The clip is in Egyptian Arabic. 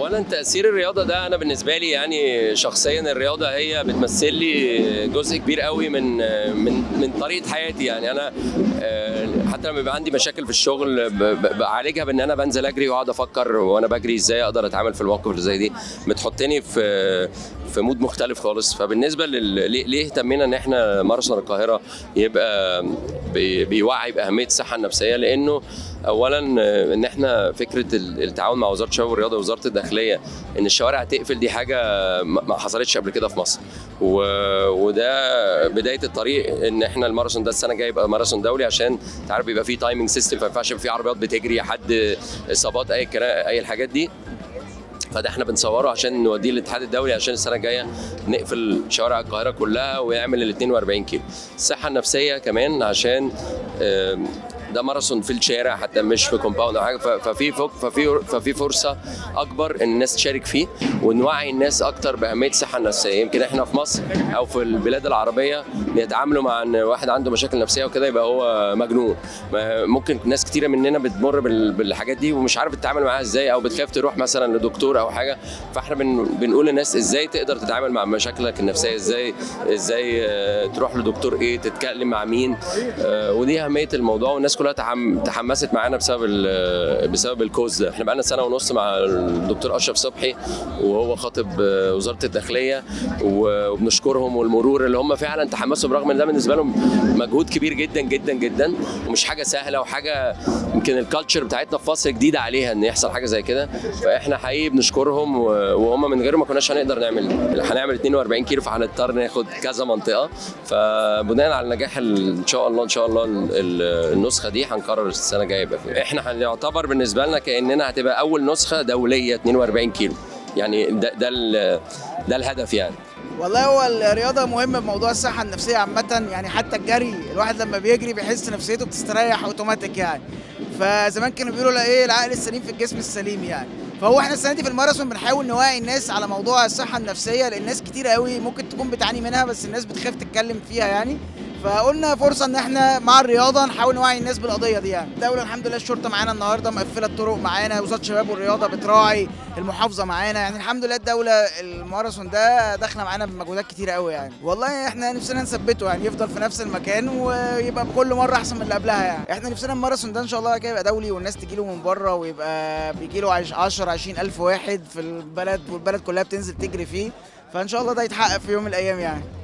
اولا تاثير الرياضه ده انا بالنسبه لي يعني شخصيا الرياضه هي بتمثل لي جزء كبير قوي من من من طريقه حياتي يعني انا آه، حتى لما بيبقى عندي مشاكل في الشغل ب- ب- بعالجها بان انا بنزل اجري واقعد افكر وانا بجري ازاي اقدر اتعامل في المواقف اللي زي دي بتحطني في في مود مختلف خالص فبالنسبه لل... ليه ليه اهتمينا ان احنا ماراثون القاهره يبقى بي... بيوعي باهميه الصحه النفسيه لانه اولا آه، ان احنا فكره ال- التعاون مع وزاره الشباب والرياضه ووزاره الداخليه ان الشوارع تقفل دي حاجه ما ما حصلتش قبل كده في مصر و... وده بدايه الطريق ان احنا الماراثون ده السنه الجايه يبقى ماراثون دولي عشان تعرف بيبقى فيه تايمنج سيستم فما ينفعش يبقى فيه عربيات بتجري حد اصابات اي كلام اي الحاجات دي فده احنا بنصوره عشان نوديه للاتحاد الدولي عشان السنه الجايه نقفل شوارع القاهره كلها ويعمل ال 42 كيلو. الصحه النفسيه كمان عشان آم، ده ماراثون في الشارع حتى مش في كومباوند او حاجه ف- ففي فوق- ففي ففي فرصه اكبر ان الناس تشارك فيه ونوعي الناس اكتر باهميه الصحه النفسيه يمكن احنا في مصر او في البلاد العربيه بيتعاملوا مع ان واحد عنده مشاكل نفسيه وكده يبقى هو مجنون ما- ممكن ناس كتيره مننا بتمر بال- بالحاجات دي ومش عارف تتعامل معاها ازاي او بتخاف تروح مثلا لدكتور او حاجه فاحنا بن بنقول للناس ازاي تقدر تتعامل مع مشاكلك النفسيه ازاي ازاي آه، تروح لدكتور ايه تتكلم مع مين آه، ودي اهميه الموضوع والناس كلها تحم تحمست معانا بسبب ال- بسبب الكوز ده احنا بقالنا سنه ونص مع الدكتور اشرف صبحي وهو خاطب آه، وزاره الداخليه و- وبنشكرهم والمرور اللي هم فعلا تحمسوا برغم ان ده بالنسبه لهم مجهود كبير جدا جدا جدا ومش حاجه سهله وحاجه يمكن الكالتشر بتاعتنا في مصر جديده عليها ان يحصل حاجه زي كده فاحنا حقيقي بنشكرهم و- وهم من غيرهم ما كناش هنقدر نعمل هنعمل 42 كيلو فهنضطر ناخد كذا منطقه فبناء على نجاح ال- ان شاء الله ان شاء الله ال- ال- النسخه دي هنقرر السنه الجايه يبقى فيها احنا هنعتبر بالنسبه لنا كاننا هتبقى اول نسخه دوليه 42 كيلو يعني ده ده ال- ده الهدف يعني والله هو الرياضة مهمة بموضوع الصحة النفسية عامة يعني حتى الجري الواحد لما بيجري بيحس نفسيته بتستريح اوتوماتيك يعني فزمان كانوا بيقولوا لا ايه العقل السليم في الجسم السليم يعني فهو احنا السنة دي في الماراثون بنحاول نوعي الناس على موضوع الصحة النفسية لان ناس كتير قوي ممكن تكون بتعاني منها بس الناس بتخاف تتكلم فيها يعني فقلنا فرصة ان احنا مع الرياضة نحاول نوعي الناس بالقضية دي يعني الدولة الحمد لله الشرطة معانا النهاردة مقفلة الطرق معانا وزارة الشباب والرياضة بتراعي المحافظة معانا يعني الحمد لله الدولة الماراثون ده داخلة معانا بمجهودات كتيرة قوي يعني والله احنا نفسنا نثبته يعني يفضل في نفس المكان ويبقى بكل مرة احسن من اللي قبلها يعني احنا نفسنا الماراثون ده ان شاء الله كده يبقى دولي والناس تجي له من بره ويبقى بيجي له 10 20 الف واحد في البلد والبلد كلها بتنزل تجري فيه فان شاء الله ده يتحقق في يوم من الايام يعني